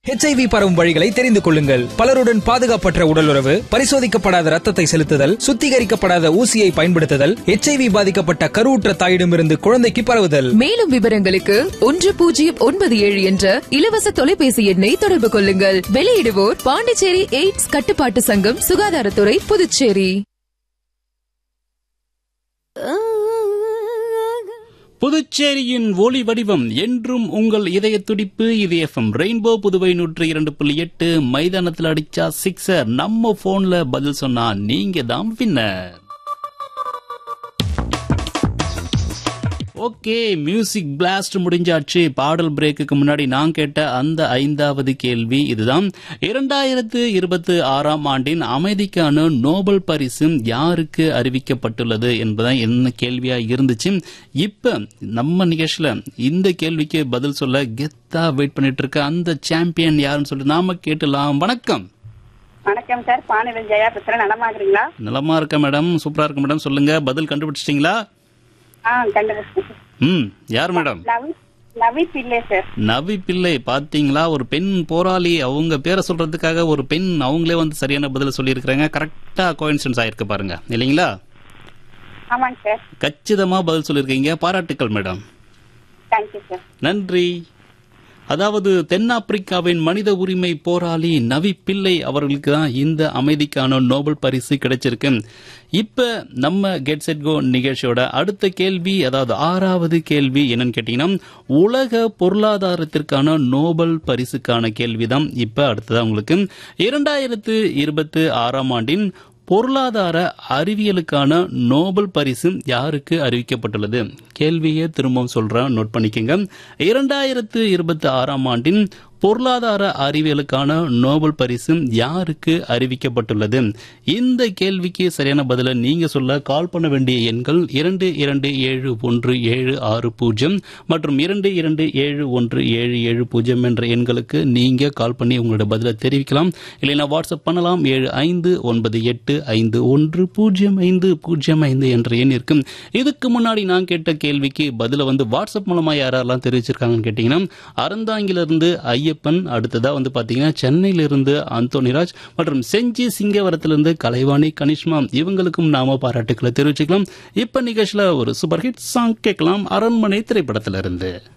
HIV பரவும் வழிகளை தெரிந்து கொள்ளுங்கள் பலருடன் பாதுகாப்பற்ற உடலுறவு பரிசோதிக்கப்படாத ரத்தத்தை செலுத்துதல் சுத்திகரிக்கப்படாத ஊசியை பயன்படுத்துதல் ஹெச்ஐவி பாதிக்கப்பட்ட கருவுற்ற தாயிடமிருந்து குழந்தைக்கு பரவுதல் மேலும் விவரங்களுக்கு ஒன்று பூஜ்ஜியம் ஒன்பது ஏழு என்ற இலவச தொலைபேசி எண்ணை தொடர்பு கொள்ளுங்கள் வெளியிடுவோர் பாண்டிச்சேரி எய்ட்ஸ் கட்டுப்பாட்டு சங்கம் சுகாதாரத்துறை புதுச்சேரி புதுச்சேரியின் ஒளி வடிவம் என்றும் உங்கள் இதய துடிப்பு இது எஃப்எம் ரெயின்போ புதுவை நூற்றி இரண்டு புள்ளி எட்டு மைதானத்தில் அடிச்சா சிக்ஸர் நம்ம போன்ல பதில் சொன்னா நீங்க தான் வின்னர் ஓகே மியூசிக் பிளாஸ்ட் முடிஞ்சாச்சு பாடல் பிரேக்குக்கு முன்னாடி நான் கேட்ட அந்த ஐந்தாவது கேள்வி இதுதான் இரண்டாயிரத்து இருபத்தி ஆறாம் ஆண்டின் அமைதிக்கான நோபல் பரிசு யாருக்கு அறிவிக்கப்பட்டுள்ளது என்பதான் என்ன கேள்வியா இருந்துச்சு இப்ப நம்ம நிகழ்ச்சியில இந்த கேள்விக்கு பதில் சொல்ல கெத்தா வெயிட் பண்ணிட்டு இருக்க அந்த சாம்பியன் யாருன்னு சொல்லிட்டு நாம கேட்டலாம் வணக்கம் வணக்கம் சார் பானிவல் ஜெயா பேசுறேன் நலமா இருக்கிறீங்களா நலமா இருக்க மேடம் சூப்பரா இருக்க மேடம் சொல்லுங்க பதில் கண்டுபிடிச்சிட்டீங்களா ஆ கண்டுபிடிச்சேன் ம் யார் மேடம் லவி லவி பிள்ளை சார் நவி பிள்ளை பாத்தீங்களா ஒரு பெண் போராளி அவங்க பேரை சொல்றதுக்காக ஒரு பெண் அவங்களே வந்து சரியான பதில சொல்லியிருக்கிறாங்க கரெக்டா கோயின்சிடன்ஸ் ஆயிருக்கு பாருங்க இல்லைங்களா ஆமாங்க சார் கச்சிதமா பதில் சொல்லியிருக்கீங்க பாராட்டுக்கள் மேடம் தேங்க்யூ சார் நன்றி அதாவது தென்னாப்பிரிக்காவின் மனித உரிமை போராளி நவி பிள்ளை அவர்களுக்கு தான் இந்த அமைதிக்கான நோபல் பரிசு கிடைச்சிருக்கு இப்ப நம்ம கெட் செட் கோ நிகழ்ச்சியோட அடுத்த கேள்வி அதாவது ஆறாவது கேள்வி என்னன்னு கேட்டீங்கன்னா உலக பொருளாதாரத்திற்கான நோபல் பரிசுக்கான கேள்விதான் இப்ப அடுத்ததா உங்களுக்கு இரண்டாயிரத்து இருபத்தி ஆறாம் ஆண்டின் பொருளாதார அறிவியலுக்கான நோபல் பரிசு யாருக்கு அறிவிக்கப்பட்டுள்ளது கேள்வியே திரும்பவும் சொல்றேன் நோட் பண்ணிக்கோங்க இரண்டாயிரத்து இருபத்தி ஆறாம் ஆண்டின் பொருளாதார அறிவியலுக்கான நோபல் பரிசு யாருக்கு அறிவிக்கப்பட்டுள்ளது இந்த கேள்விக்கு சரியான பதில நீங்க சொல்ல கால் பண்ண வேண்டிய எண்கள் இரண்டு இரண்டு ஏழு ஒன்று ஏழு ஆறு பூஜ்ஜியம் மற்றும் இரண்டு இரண்டு ஏழு ஒன்று ஏழு ஏழு பூஜ்ஜியம் என்ற எண்களுக்கு நீங்க கால் பண்ணி உங்களோட பதிலை தெரிவிக்கலாம் இல்லைன்னா வாட்ஸ்அப் பண்ணலாம் ஏழு ஐந்து ஒன்பது எட்டு ஐந்து ஒன்று பூஜ்ஜியம் ஐந்து பூஜ்ஜியம் ஐந்து என்ற எண் இருக்கும் இதுக்கு முன்னாடி நான் கேட்ட கேள்விக்கு பதில வந்து வாட்ஸ்அப் மூலமா யாரெல்லாம் தெரிவிச்சிருக்காங்கன்னு கேட்டீங்கன்னா அறந்தாங்கிலிருந்து ஐயப்பன் அடுத்ததா வந்து பாத்தீங்கன்னா சென்னையிலிருந்து அந்தோனிராஜ் மற்றும் செஞ்சி சிங்கவரத்திலிருந்து கலைவாணி கனிஷ்மா இவங்களுக்கும் நாம பாராட்டுக்களை தெரிவிச்சுக்கலாம் இப்ப நிகழ்ச்சியில ஒரு சூப்பர் ஹிட் சாங் கேட்கலாம் அரண்மனை திரைப்படத்திலிருந்து